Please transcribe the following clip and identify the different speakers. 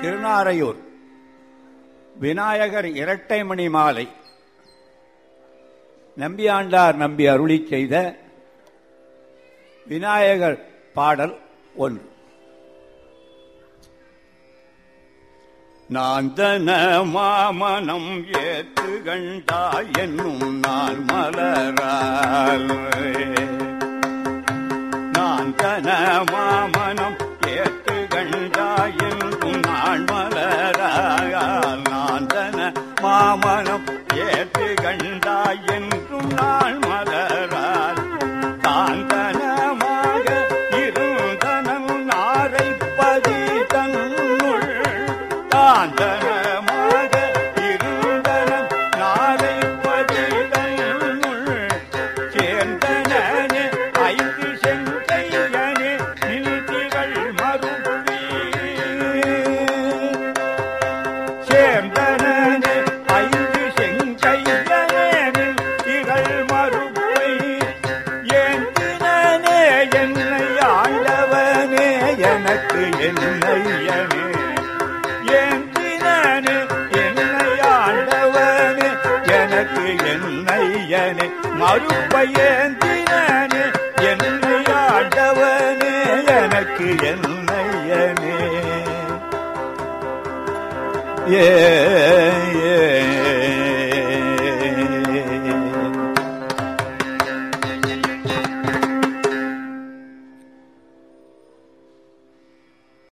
Speaker 1: திருநாரையூர் விநாயகர் இரட்டை மணி மாலை நம்பியாண்டார் நம்பி அருளி செய்த விநாயகர் பாடல் ஒன்று நாந்தன மாமனம் ஏத்து கண்டாய் என்னும் நான் மலரால் நாந்தன மாமனம் ஏத்து கண்டாய் என்னும் நான் மலரால் நாந்தன மாமனம் ஏத்து கண்டாய் என்றும் நான் மலரால் தாந்தனமாக இருந்தனன் நாரைப்பதி தன்னுள் தாந்தனமாக இருந்தனன் நாரைப்பதி தன்னுள் சேர்ந்தனே ஐந்து செங்கையனே நின்றிகள் மறுபடி சேர்ந்தனே ஐந்து செங்கையனே நின்றிகள் மறுபடி ஏந்தினே என்னை ஆண்டவனே எனக்கு என்னையனே ஏந்தினே என்னை ஆண்டவனே எனக்கு என்னையனே மறுப்பை ஏந்தினே என்னை ஆண்டவனே எனக்கு என்னையனே ஏ